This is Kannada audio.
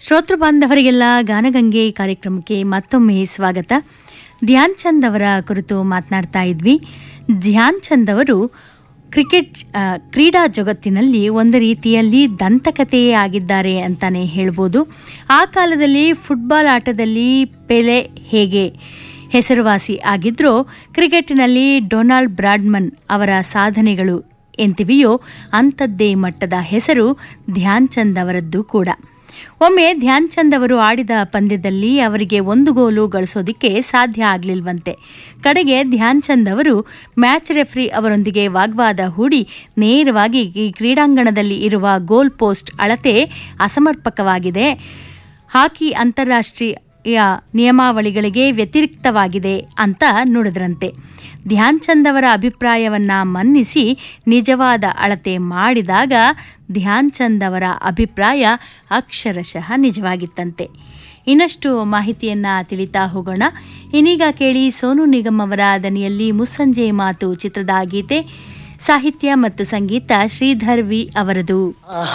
ಶ್ರೋತೃ ಬಾಂಧವರಿಗೆಲ್ಲ ಗಾನಗಂಗೆ ಕಾರ್ಯಕ್ರಮಕ್ಕೆ ಮತ್ತೊಮ್ಮೆ ಸ್ವಾಗತ ಧ್ಯಾನ್ ಚಂದ್ ಅವರ ಕುರಿತು ಮಾತನಾಡ್ತಾ ಇದ್ವಿ ಧ್ಯಾನ್ ಚಂದ್ ಅವರು ಕ್ರಿಕೆಟ್ ಆ, ಕ್ರೀಡಾ ಜಗತ್ತಿನಲ್ಲಿ ಒಂದು ರೀತಿಯಲ್ಲಿ ದಂತಕಥೆಯೇ ಆಗಿದ್ದಾರೆ ಅಂತಾನೆ ಹೇಳ್ಬೋದು ಆ ಕಾಲದಲ್ಲಿ ಫುಟ್ಬಾಲ್ ಆಟದಲ್ಲಿ ಪೆಲೆ ಹೇಗೆ ಹೆಸರುವಾಸಿ ಆಗಿದ್ರೋ ಕ್ರಿಕೆಟ್ನಲ್ಲಿ ಡೊನಾಲ್ಡ್ ಬ್ರಾಡ್ಮನ್ ಅವರ ಸಾಧನೆಗಳು ಎಂತಿವೆಯೋ ಅಂಥದ್ದೇ ಮಟ್ಟದ ಹೆಸರು ಧ್ಯಾನ್ ಚಂದ್ ಅವರದ್ದು ಕೂಡ ಒಮ್ಮೆ ಧ್ಯಾನ್ ಚಂದ್ ಅವರು ಆಡಿದ ಪಂದ್ಯದಲ್ಲಿ ಅವರಿಗೆ ಒಂದು ಗೋಲು ಗಳಿಸೋದಿಕ್ಕೆ ಸಾಧ್ಯ ಆಗಲಿಲ್ವಂತೆ ಕಡೆಗೆ ಧ್ಯಾನ್ ಚಂದ್ ಅವರು ಮ್ಯಾಚ್ ರೆಫ್ರಿ ಅವರೊಂದಿಗೆ ವಾಗ್ವಾದ ಹೂಡಿ ನೇರವಾಗಿ ಈ ಕ್ರೀಡಾಂಗಣದಲ್ಲಿ ಇರುವ ಗೋಲ್ ಪೋಸ್ಟ್ ಅಳತೆ ಅಸಮರ್ಪಕವಾಗಿದೆ ಹಾಕಿ ಅಂತಾರಾಷ್ಟ್ರೀಯ ನಿಯಮಾವಳಿಗಳಿಗೆ ವ್ಯತಿರಿಕ್ತವಾಗಿದೆ ಅಂತ ನುಡಿದ್ರಂತೆ ಧ್ಯಾನ್ ಚಂದ್ ಅವರ ಅಭಿಪ್ರಾಯವನ್ನ ಮನ್ನಿಸಿ ನಿಜವಾದ ಅಳತೆ ಮಾಡಿದಾಗ ಧ್ಯಾನ್ ಚಂದ್ ಅವರ ಅಭಿಪ್ರಾಯ ಅಕ್ಷರಶಃ ನಿಜವಾಗಿತ್ತಂತೆ ಇನ್ನಷ್ಟು ಮಾಹಿತಿಯನ್ನ ತಿಳಿತಾ ಹೋಗೋಣ ಇನ್ನೀಗ ಕೇಳಿ ಸೋನು ನಿಗಮ್ ಅವರ ದನಿಯಲ್ಲಿ ಮುಸ್ಸಂಜೆ ಮಾತು ಚಿತ್ರದ ಗೀತೆ ಸಾಹಿತ್ಯ ಮತ್ತು ಸಂಗೀತ ಶ್ರೀಧರ್ ವಿ ಅವರದು